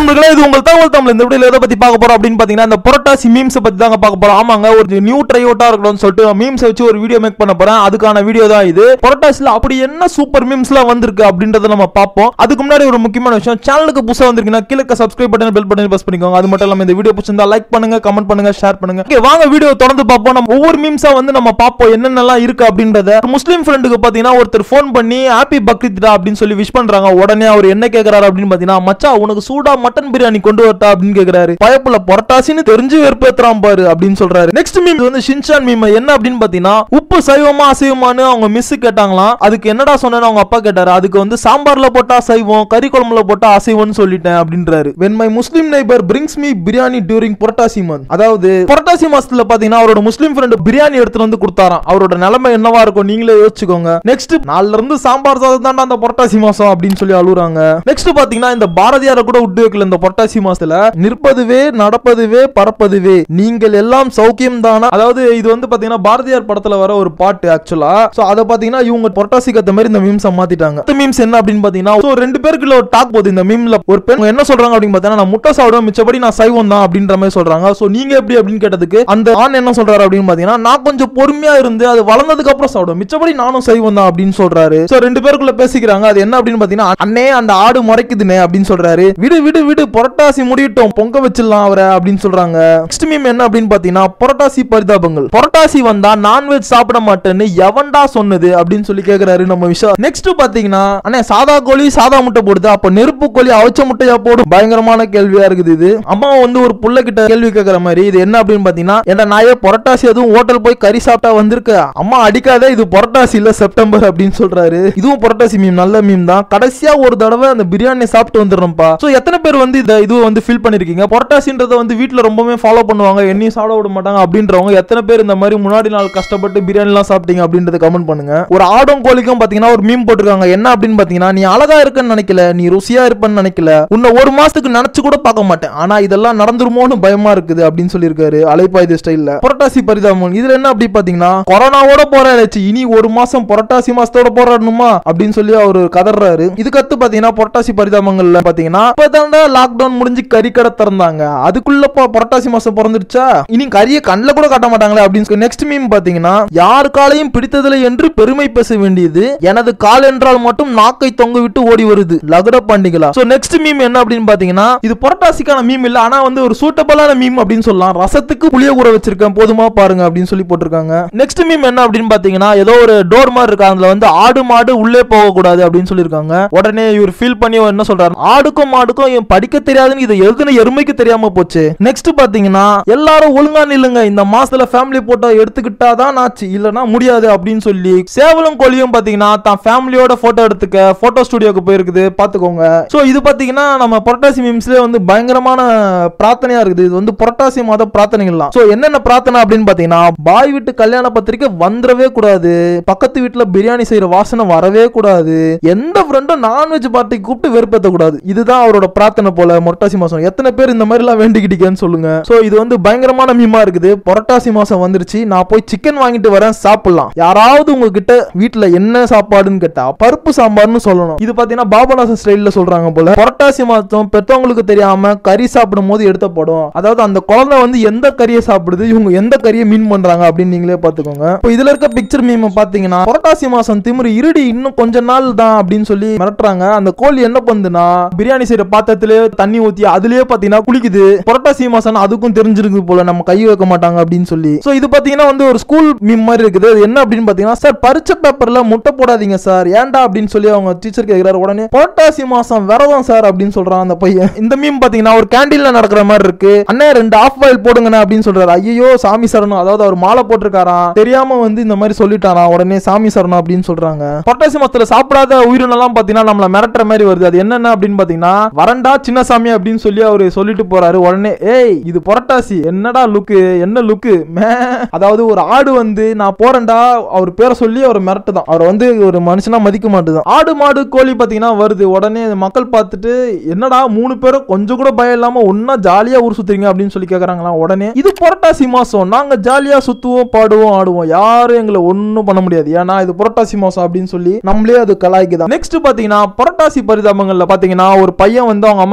நண்பர்களே இது உங்கள் தகவல் தமிழ் இந்த வீடியோல எதை பத்தி பார்க்க போறோம் அப்படின்னு பாத்தீங்கன்னா இந்த புரட்டாசி மீம்ஸ் பத்தி தாங்க பார்க்க போறோம் ஆமாங்க ஒரு நியூ ட்ரையோட்டா இருக்கணும்னு சொல்லிட்டு மீம்ஸ் வச்சு ஒரு வீடியோ மேக் பண்ண போறேன் அதுக்கான வீடியோ தான் இது புரட்டாசில அப்படி என்ன சூப்பர் மீம்ஸ்லாம் வந்திருக்கு அப்படின்றத நம்ம பார்ப்போம் அதுக்கு முன்னாடி ஒரு முக்கியமான விஷயம் சேனலுக்கு புதுசா வந்திருக்கீங்கன்னா கீழே subscribe button bell button press பண்ணிக்கோங்க அது மட்டும் இல்லாம இந்த வீடியோ பிடிச்சிருந்தா லைக் பண்ணுங்க கமெண்ட் பண்ணுங்க ஷேர் பண்ணுங்க Okay, வாங்க வீடியோ தொடர்ந்து பார்ப்போம் நம்ம ஒவ்வொரு மீம்ஸா வந்து நம்ம பார்ப்போம் என்னென்னலாம் இருக்கு அப்படின்றத ஒரு முஸ்லீம் ஃப்ரெண்டுக்கு பாத்தீங்கன்னா ஒருத்தர் ஃபோன் பண்ணி ஹாப்பி பக்ரீத்டா அப்படின்னு சொல்லி விஷ் பண்றாங்க உடனே அவர் என்ன கேக்குறாரு அப்படின்னு பாத்தீங்கன்னா மச்சான் உனக்கு சூடா மட்டன் பிரியாணி கொண்டு வரட்டா அப்படின்னு கேக்குறாரு பயப்புல பொரட்டாசின்னு தெரிஞ்சு வெறுப்பேத்துறான் பாரு அப்படின்னு சொல்றாரு நெக்ஸ்ட் மீம் வந்து ஷின்சான் மீம் என்ன அப்படின்னு பாத்தீங்கன்னா உப்பு சைவமா அசைவமான்னு அவங்க மிஸ் கேட்டாங்களாம் அதுக்கு என்னடா சொன்னேன்னு அவங்க அப்பா கேட்டாரு அதுக்கு வந்து சாம்பார்ல போட்டா சைவம் கறி குழம்புல போட்டா அசைவம்னு சொல்லிட்டேன் அப்படின்றாரு when my Muslim neighbour brings me biryani during Purattasi month அதாவது புரட்டாசி மாசத்துல பாத்தீங்கன்னா அவரோட முஸ்லீம் ஃப்ரெண்டு பிரியாணி எடுத்துட்டு வந்து கொடுத்தாராம் அவரோட நிலைமை என்னவா இருக்கும் நீங்களே யோசிச்சுக்கோங்க நெக்ஸ்ட் நாலுல இருந்து சாம்பார் சாதம் தாண்டா அந்த புரட்டாசி மாசம் அப்படின்னு சொல்லி அழுகுறாங்க நெக்ஸ்ட் பாத்தீங்கன்னா இந்த பாரதியார கூட விட்டு வைக்கல இந்த புரட்டாசி மாசத்துல நிற்பதுவே நடப்பதுவே பறப்பதுவே நீங்கள் எல்லாம் சௌக்கியம் தானா அதாவது இது வந்து பாத்தீங்கன்னா பாரதியார் படத்துல வர ஒரு பாட்டு ஆக்சுவலா சோ அத பாத்தீங்கன்னா இவங்க புரட்டாசிக்கு ஏத்த மாதிரி இந்த மீம்ஸ் மாத்திட்டாங்க இந்த மீம்ஸ் என்ன அப்படின்னு பாத்தீங்கன்னா so ரெண்டு பேருக்குள்ள ஒரு டாக் போகுது இந்த மீம்ல ஒரு பெண் என்ன சொல்றாங்க அப்படின்னு பாத்தீங்கன்னா நான் முட்டை சாப்பிடுவேன் மிச்சபடி நான் சைவம் தான் அப்படின்ற மாதிரி சொல்றாங்க சோ நீங்க எப்படி அப்படின்னு கேட்டதுக்கு அந்த ஆண் என்ன சொல்றாரு அப்படின்னு பாத்தீங்கன்னா நான் கொஞ்சம் பொறுமையா இருந்து அது வளர்ந்ததுக்கு அப்புறம் சாப்பிடுவேன் மிச்சபடி நானும் சைவம் தான் அப்படின்னு சொல்றாரு சோ ரெண்டு பேருக்குள்ள பேசிக்கிறாங்க அது என்ன அப்படின்னு பாத்தீங்கன்னா அண்ணே அந்த ஆடு முறைக்குதுனே அப்படின்னு சொல்றாரு விடு விடு விடு புரட்டாசி முடியட்டும் பொங்க வச்சிடலாம் அவரை அப்படின்னு சொல்றாங்க நெக்ஸ்ட் மீம் என்ன அப்படின்னு பாத்தீங்கன்னா புரட்டாசி பரிதாபங்கள் புரட்டாசி வந்தா நான்வெஜ் சாப்பிட மாட்டேன்னு எவன்டா சொன்னது அப்படின்னு சொல்லி கேக்குறாரு நம்ம விஷா நெக்ஸ்ட் பாத்தீங்கன்னா அண்ணே சாதா கோழி சாதா முட்டை போடுது அப்ப நெருப்பு கோழி அவிச்ச முட்டையா போடும் பயங்கரமான கேள்வியா இருக்குது இது அம்மா வந்து ஒரு புள்ள கிட்ட கேள்வி கேக்குற மாதிரி இது என்ன அப்படின்னு பாத்தீங்கன்னா என்ன நாயே புரட்டாசி அதுவும் ஹோட்டல் போய் கறி சாப்பிட்டா வந்திருக்க அம்மா அடிக்காத இது புரட்டாசி இல்ல செப்டம்பர் அப்படின்னு சொல்றாரு இதுவும் புரட்டாசி மீம் நல்ல மீம் தான் கடைசியா ஒரு தடவை அந்த பிரியாணி சாப்பிட்டு வந்துடுறோம்ப்பா சோ எத்தனை பேர் வந்து இந்த இது வந்து ஃபீல் பண்ணிருக்கீங்க புரட்டாசின்றத வந்து வீட்ல ரொம்பவே ஃபாலோ பண்ணுவாங்க என்னையும் சாப்பிட விட மாட்டாங்க அப்படின்றவங்க எத்தனை பேர் இந்த மாதிரி முன்னாடி நாள் கஷ்டப்பட்டு பிரியாணி எல்லாம் சாப்பிட்டீங்க அப்படின்றத கமெண்ட் பண்ணுங்க ஒரு ஆடும் கோழிக்கும் பாத்தீங்கன்னா ஒரு மீம் போட்டிருக்காங்க என்ன அப்படின்னு பாத்தீங்கன்னா நீ அழகா இருக்கன்னு நினைக்கல நீ ருசியா இருப்பன்னு நினைக்கல உன்னை ஒரு மாசத்துக்கு நினைச்சு கூட பார்க்க மாட்டேன் ஆனா இதெல்லாம் நடந்துருமோன்னு பயமா இருக்குது அப்படின்னு சொல்லியிருக்காரு அலைப்பாயுது ஸ்டைல்ல புரட்டாசி பரிதாபம் இதுல என்ன அப்படி பாத்தீங்கன்னா கொரோனாவோட போராடாச்சு இனி ஒரு மாசம் புரட்டாசி மாசத்தோட போராடணுமா அப்படின்னு சொல்லி அவர் கதறாரு இதுக்கடுத்து பாத்தீங்கன்னா புரட்டாசி பரிதாபங்கள்ல பாத்தீங்கன்னா இப்பதான்டா லாக்டவுன் முடிஞ்சு கறி கடை திறந்தாங்க அதுக்குள்ள போ- புரட்டாசி மாசம் பிறந்துருச்சா இனி கறியை கண்ணுல கூட காட்ட மாட்டாங்களே அப்படின்னு நெக்ஸ்ட் மீம் பாத்தீங்கன்னா யார் காலையும் பிடித்ததில்லை என்று பெருமை பேச வேண்டியது எனது கால் என்றால் மட்டும் நாக்கை தொங்க விட்டு ஓடி வருது லகுட பாண்டிகளா சோ நெக்ஸ்ட் மீம் என்ன அப்படின்னு பாத்தீங்கன்னா இது புரட்டாசிக்கான மீம் இல்ல ஆனா வந்து ஒரு சூட்டபிளான மீம் அப்படின்னு சொல்லலாம் ரசத்துக்கு புளிய ஊற வச்சிருக்கேன் போதுமா பாருங்க அப்படின்னு சொல்லி போட்டிருக்காங்க நெக்ஸ்ட் மீம் என்ன அப்படின்னு பாத்தீங்கன்னா ஏதோ ஒரு டோர் மாதிரி இருக்கு அதுல வந்து ஆடு மாடு உள்ளே போக கூடாது அப்படின்னு சொல்லியிருக்காங்க உடனே இவர் ஃபீல் பண்ணி அவர் என்ன சொல்றாரு ஆடுக்கும் மாடுக்கும் இவன் படிக்க தெரியாதுன்னு இதை எழுதுன எருமைக்கு தெரியாம போச்சு நெக்ஸ்ட் பாத்தீங்கன்னா எல்லாரும் ஒழுங்கா நில்லுங்க இந்த மாசத்துல ஃபேமிலி போட்டோ எடுத்துக்கிட்டாதான் ஆச்சு இல்லனா முடியாது அப்படின்னு சொல்லி சேவலும் கோழியும் பாத்தீங்கன்னா தான் ஃபேமிலியோட போட்டோ எடுத்துக்க போட்டோ ஸ்டுடியோக்கு போயிருக்குது பாத்துக்கோங்க சோ இது பாத்தீங்கன்னா நம்ம புரட்டாசி மீம்ஸ்ல வந்து பயங்கரமான பிரார்த்தனையா இருக்குது இது வந்து புரட்டாசி மாத பிரார்த்தனைகள்லாம் சோ என்னென்ன பிரார்த்தனை அப்படின்னு பாத்தீங்கன்னா பாய் வீட்டு கல்யாண பத்திரிக்கை வந்துடவே கூடாது பக்கத்து வீட்டுல பிரியாணி செய்யற வாசனை வரவே கூடாது எந்த ஃப்ரெண்டும் நான்வெஜ் பார்ட்டிக்கு கூப்பிட்டு வெறுப்பேத்த கூடாது இதுதான் அவரோட பிரார்த்தனை போல புரட்டாசி மாசம் எத்தனை பேர் இந்த மாதிரி எல்லாம் வேண்டிக்கிட்டீங்கன்னு சொல்லுங்க சோ இது வந்து பயங்கரமான மீமா இருக்குது புரட்டாசி மாசம் வந்துருச்சு நான் போய் சிக்கன் வாங்கிட்டு வரேன் சாப்பிடலாம் யாராவது உங்ககிட்ட வீட்டுல என்ன சாப்பாடுன்னு கேட்டா பருப்பு சாம்பார்னு சொல்லணும் இது பாத்தீங்கன்னா பாபநாசன் ஸ்டைல்ல சொல்றாங்க போல புரட்டாசி மாசம் பெத்தவங்களுக்கு தெரியாம கறி சாப்பிடும் போது எடுத்த படம் அதாவது அந்த குழந்தை வந்து எந்த கறியை சாப்பிடுது இவங்க எந்த கறியை மீன் பண்றாங்க அப்படின்னு நீங்களே பாத்துக்கோங்க இப்போ இதுல இருக்க பிக்சர் மீம் பாத்தீங்கன்னா புரட்டாசி மாசம் திமிரு இருடி இன்னும் கொஞ்ச நாள் தான் அப்படின்னு சொல்லி மிரட்டுறாங்க அந்த கோழி என்ன பண்ணுதுன்னா பிரியாணி செய்யற பாத்திரத்திலே தண்ணி ஊத்தி அதுலயே பாத்தீங்கன்னா குளிக்குது புரட்டாசி மாசம் அதுக்கும் தெரிஞ்சிருக்கு போல நம்ம கை வைக்க மாட்டாங்க அப்படின்னு சொல்லி சோ இது பாத்தீங்கன்னா வந்து ஒரு ஸ்கூல் மீம் மாதிரி இருக்குது அது என்ன அப்படின்னு பாத்தீங்கன்னா சார் பரிச்ச பேப்பர்ல முட்டை போடாதீங்க சார் ஏன்டா அப்படின்னு சொல்லி அவங்க டீச்சர் கேக்குறாரு உடனே புரட்டாசி மாசம் விரதம் சார் அப்படின்னு சொல்றான் அந்த பையன் இந்த மீம் பாத்தீங்கன்னா ஒரு கேண்டீன்ல நடக்கிற மாதிரி இருக்கு அண்ணே ரெண்டு ஆஃப் பாயில் போடுங்கண்ணே அப்படின்னு சொல்றாரு ஐயோ சாமி சரணம் அதாவது அவர் மாலை போட்டிருக்காராம் தெரியாம வந்து இந்த மாதிரி சொல்லிட்டாராம் உடனே சாமி சரணம் அப்படின்னு சொல்றாங்க புரட்டாசி மாசத்துல சாப்பிடாத உயிரினெல்லாம் பாத்தீங்கன்னா நம்மள மிரட்டுற மாதிரி வருது அது என்னென்ன அப்படின்னு பாத்தீங்கன்னா வரண்டா சின்னசாமி அப்படின்னு சொல்லி அவரு சொல்லிட்டு போறாரு உடனே ஏய் இது புரட்டாசி என்னடா லுக்கு என்ன லுக்கு மே அதாவது ஒரு ஆடு வந்து நான் போறேன்டா அவர் பேரை சொல்லி அவர் மிரட்டுதான் அவர் வந்து ஒரு மனுஷனா மதிக்க மாட்டுதான் ஆடு மாடு கோழி பாத்தீங்கன்னா வருது உடனே மக்கள் பார்த்துட்டு என்னடா மூணு பேரும் கொஞ்சம் கூட பயம் இல்லாம ஒன்னா ஜாலியா ஊர் சுத்துறீங்க அப்படின்னு சொல்லி கேக்குறாங்களாம் உடனே இது புரட்டாசி மாசம் நாங்க ஜாலியா சுத்துவோம் பாடுவோம் ஆடுவோம் யாரும் எங்களை ஒண்ணும் பண்ண முடியாது ஏன்னா இது புரட்டாசி மாசம் அப்படின்னு சொல்லி நம்மளே அது கலாய்க்குதான் நெக்ஸ்ட் பாத்தீங்கன்னா புரட்டாசி பரிதாபங்கள்ல பாத்தீங்கன்னா ஒரு பையன் வந்து அவங்க அம்மா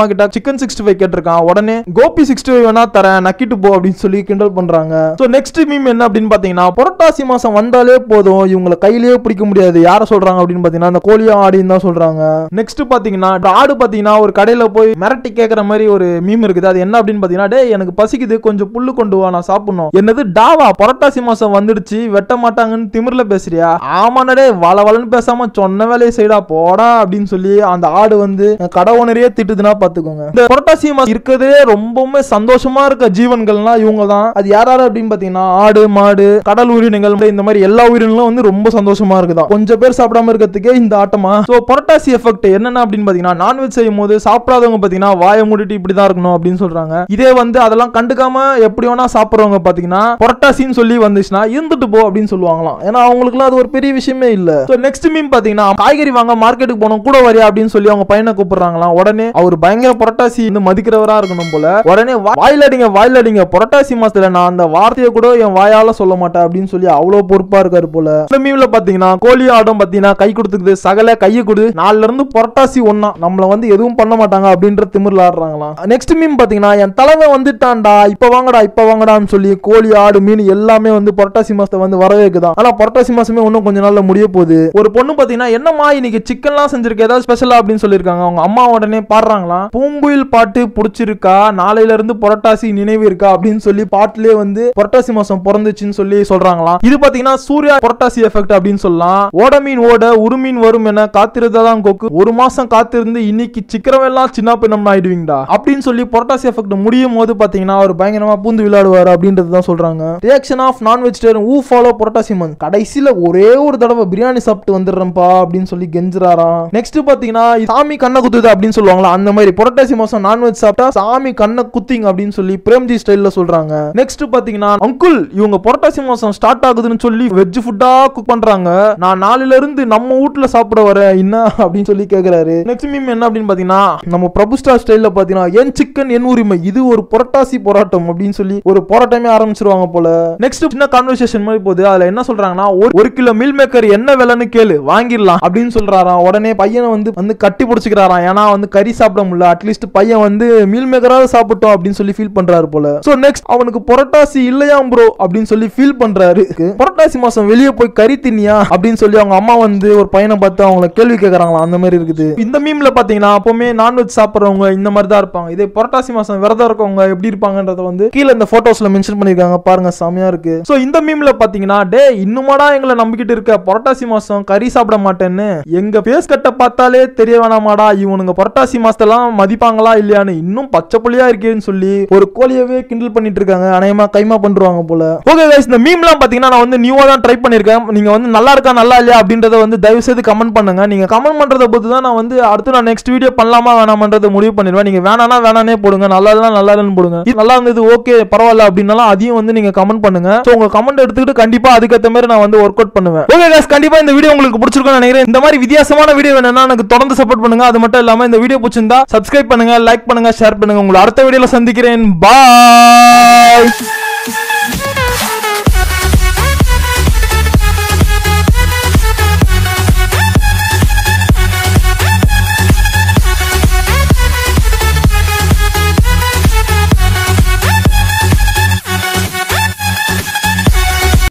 அம்மா கிட்ட சிக்கன் சிக்ஸ்டி ஃபைவ் கேட்டிருக்கான் உடனே கோபி சிக்ஸ்டி ஃபைவ் வேணா தரேன் நக்கிட்டு போ அப்படின்னு சொல்லி கிண்டல் பண்றாங்க ஸோ நெக்ஸ்ட் மீம் என்ன அப்படின்னு பாத்தீங்கன்னா புரட்டாசி மாசம் வந்தாலே போதும் இவங்களை கையிலேயே பிடிக்க முடியாது யாரை சொல்றாங்க அப்படின்னு பாத்தீங்கன்னா அந்த கோழியா ஆடின்னு தான் சொல்றாங்க நெக்ஸ்ட் பாத்தீங்கன்னா இந்த ஆடு பாத்தீங்கன்னா ஒரு கடையில போய் மிரட்டி கேட்கற மாதிரி ஒரு மீம் இருக்குது அது என்ன அப்படின்னு பாத்தீங்கன்னா டேய் எனக்கு பசிக்குது கொஞ்சம் புல்லு கொண்டு வா நான் சாப்பிடணும் என்னது டாவா புரட்டாசி மாசம் வந்துடுச்சு வெட்ட மாட்டாங்கன்னு திமிர்ல பேசுறியா ஆமாண்ணா டேய் வள வளன்னு பேசாம சொன்ன வேலையை செய்டா போடா அப்படின்னு சொல்லி அந்த ஆடு வந்து கடை ஓனரையே திட்டுதுன்னா பாத்துக்கோங்க இந்த புரட்டாசி மாசம் இருக்கிறதே ரொம்பவுமே சந்தோஷமா இருக்க ஜீவன்கள்னா இவங்க தான் அது யார் யாரு அப்படின்னு பாத்தீங்கன்னா ஆடு மாடு கடல் உயிரினங்கள் இந்த மாதிரி எல்லா உயிரினங்களும் வந்து ரொம்ப சந்தோஷமா இருக்குதான் கொஞ்சம் பேர் சாப்பிடாம இருக்கிறதுக்கே இந்த ஆட்டமா சோ புரட்டாசி எஃபெக்ட் என்னென்ன அப்படின்னு பாத்தீங்கன்னா நான்வெஜ் செய்யும் போது சாப்பிடாதவங்க பாத்தீங்கன்னா வாயை மூடிட்டு இப்படிதான் இருக்கணும் அப்படின்னு சொல்றாங்க இதே வந்து அதெல்லாம் கண்டுக்காம எப்படி வேணா சாப்பிடுறவங்க பாத்தீங்கன்னா புரட்டாசின்னு சொல்லி வந்துச்சுன்னா இருந்துட்டு போ அப்படின்னு சொல்லுவாங்களாம் ஏன்னா அவங்களுக்குலாம் அது ஒரு பெரிய விஷயமே இல்ல சோ நெக்ஸ்ட் மீம் பாத்தீங்கன்னா காய்கறி வாங்க மார்க்கெட்டுக்கு போனோம் கூட வரியா அப்படின்னு சொல்லி அவங்க பையனை கூப்பிடுறாங்களாம் உடனே அவர் பயங்கர புரட்டாசி வந்து மதிக்கிறவரா இருக்கணும் போல உடனே வா- வாயில அடிங்க வாயில அடிங்க புரட்டாசி மாசத்துல நான் அந்த வார்த்தையை கூட என் வாயால சொல்ல மாட்டேன் அப்படின்னு சொல்லி அவ்வளவு பொறுப்பா இருக்காரு போல இந்த மீம்ல பாத்தீங்கன்னா கோழி ஆட்டம் பாத்தீங்கன்னா கை கொடுத்துக்குது சகல கையை கொடு நாலுல இருந்து புரட்டாசி ஒன்னா நம்மள வந்து எதுவும் பண்ண மாட்டாங்க அப்படின்ற திமிர்ல ஆடுறாங்களாம் நெக்ஸ்ட் மீம் பாத்தீங்கன்னா என் தலைமை வந்துட்டான்டா இப்ப வாங்கடா இப்ப வாங்கடான்னு சொல்லி கோழி ஆடு மீன் எல்லாமே வந்து புரட்டாசி மாசத்தை வந்து வரவேக்குதான் ஆனா புரட்டாசி மாசமே இன்னும் கொஞ்ச நாள்ல முடிய போகுது ஒரு பொண்ணு பாத்தீங்கன்னா என்னம்மா இன்னைக்கு சிக்கன்லாம் செஞ்சிருக்க ஏதாவது ஸ்பெஷலா அப்படின்னு சொல்லியிருக்காங்க அவங்க அம்மா உடனே பாடுறாங்களாம் பூங்குயில் பாட்டு பிடிச்சிருக்கா நாளையில இருந்து புரட்டாசி நினைவு இருக்கா அப்படின்னு சொல்லி பாட்டுலயே வந்து புரட்டாசி மாசம் பிறந்துச்சுன்னு சொல்லி சொல்றாங்களாம் இது பாத்தீங்கன்னா சூர்யா புரட்டாசி எஃபெக்ட் அப்படின்னு சொல்லலாம் ஓட மீன் ஓட உருமீன் வரும் என காத்திருந்ததான் கொக்கு ஒரு மாசம் காத்திருந்து இன்னைக்கு சிக்கரம் எல்லாம் சின்ன பின்னம் ஆயிடுவீங்கடா அப்படின்னு சொல்லி புரட்டாசி எஃபெக்ட் முடியும் போது பாத்தீங்கன்னா அவர் பயங்கரமா பூந்து விளையாடுவார் அப்படின்றது தான் சொல்றாங்க reaction of non vegetarian who follow Purattasi month கடைசியில ஒரே ஒரு தடவை பிரியாணி சாப்பிட்டு வந்துடுறேன்ப்பா அப்படின்னு சொல்லி கெஞ்சுறாராம் நெக்ஸ்ட் பாத்தீங்கன்னா சாமி கண்ணை குத்துது அப்படின்னு சொல்லுவாங்களா அந்த மாதிரி புரட்டாசி மாசம் நான்வெஜ் சாப்பிட்டா சாமி கண்ணை குத்திங்க அப்படின்னு சொல்லி பிரேம்ஜி ஸ்டைல்ல சொல்றாங்க நெக்ஸ்ட் பாத்தீங்கன்னா அங்குல் இவங்க புரட்டாசி மாசம் ஸ்டார்ட் ஆகுதுன்னு சொல்லி வெஜ் ஃபுட்டா குக் பண்றாங்க நான் நாளையில இருந்து நம்ம வீட்ல சாப்பிட வரேன் என்ன அப்படின்னு சொல்லி கேக்குறாரு நெக்ஸ்ட் மீம் என்ன அப்படின்னு பாத்தீங்கன்னா நம்ம பிரபு ஸ்டார் ஸ்டைல்ல பாத்தீங்கன்னா என் சிக்கன் என் உரிமை இது ஒரு புரட்டாசி போராட்டம் அப்படின்னு சொல்லி ஒரு போராட்டமே ஆரம்பிச்சிருவாங்க போல நெக்ஸ்ட் சின்ன கான்வர்சேஷன் மாதிரி போகுது அதுல என்ன சொல்றாங்கன்னா ஒரு- ஒரு கிலோ மீல் மேக்கர் என்ன விலைன்னு கேளு வாங்கிடலாம் அப்படின்னு சொல்றாராம் உடனே பையனை வந்து வந்து கட்டி பிடிச்சிக்கிறாராம் ஏன்னா வந்து கறி சாப்பிட முடியல அட்லீஸ்ட் பையன் வந்து மீல் மேக்கராவது சாப்பிட்டோம் அப்படின்னு சொல்லி ஃபீல் பண்றாரு போல சோ நெக்ஸ்ட் அவனுக்கு புரட்டாசி இல்லையா ப்ரோ அப்படின்னு சொல்லி ஃபீல் பண்றாரு புரட்டாசி மாசம் வெளியே போய் கறி தின்னியா அப்படின்னு சொல்லி அவங்க அம்மா வந்து ஒரு பையனை பார்த்து அவங்கள கேள்வி கேட்கறாங்களாம் அந்த மாதிரி இருக்குது இந்த மீம்ல பாத்தீங்கன்னா எப்பவுமே நான்வெஜ் சாப்பிடுறவங்க இந்த மாதிரி தான் இருப்பாங்க இதே புரட்டாசி மாசம் விரதம் இருக்கவங்க எப்படி இருப்பாங்கன்றத வந்து கீழே இந்த போட்டோஸ்ல மென்ஷன் பண்ணிருக்காங்க பாருங்க செமையா இருக்கு சோ இந்த மீம்ல பாத்தீங்கன்னா டே இன்னுமாடா எங்களை நம்பிக்கிட்டு இருக்க புரட்டாசி மாசம் கறி சாப்பிட மாட்டேன்னு எங்க பேஸ் கட்ட பார்த்தாலே தெரிய வேணாமாடா இவனுங்க புரட்டாசி மாசத்தெல்லாம் மதிப்பாங்களா இல்லையான்னு இன்னும் பச்சை புள்ளியா இருக்கேன்னு சொல்லி ஒரு கோழியவே கிண்டல் பண்ணிட்டு இருக்காங்க அநேகமா கைமா பண்றாங்க போல ஓகே guys இந்த மீம்லாம் பாத்தீங்கன்னா நான் வந்து நியூவா தான் ட்ரை பண்ணிருக்கேன் நீங்க வந்து நல்லா இருக்கா நல்லா இல்லையா அப்படின்றத வந்து தயவு செய்து கமெண்ட் பண்ணுங்க நீங்க கமெண்ட் பண்றத பொறுத்து தான் நான் வந்து அடுத்து நான் நெக்ஸ்ட் வீடியோ பண்ணலாமா வேணாமன்றதை முடிவு பண்ணிடுவேன் நீங்க வேணானா வேணானே போடுங்க நல்லா இல்லைனா நல்லா இல்லைன்னு போடுங்க இது நல்லா இருந்தது ஓகே பரவாயில்ல அப்படின்னாலும் அதையும் வந்து நீங்க கமெண்ட் பண்ணுங்க ஸோ உங்க கமெண்ட் எடுத்துக்கிட்டு கண்டிப்பா அதுக்கேற்ற மாதிரி நான் வந்து ஒர்க் அவுட் பண்ணுவேன் ஓகே guys கண்டிப்பா இந்த வீடியோ உங்களுக்கு பிடிச்சிருக்கும்னு நினைக்கிறேன் இந்த மாதிரி வித்தியாசமான வீடியோ வேணும்னா எனக்கு தொடர்ந்து சப்போர்ட் பண்ணுங்க அது மட்டும் இல்லாம இந்த வீடியோ பிடிச்சிருந்தா சப்ஸ்கிரைப் பண்ணுங்க லைக் பண்ணுங்க ஷேர் பண்ணுங்க உங்களை அடுத்த வீடியோல சந்திக்கிறேன் பாய்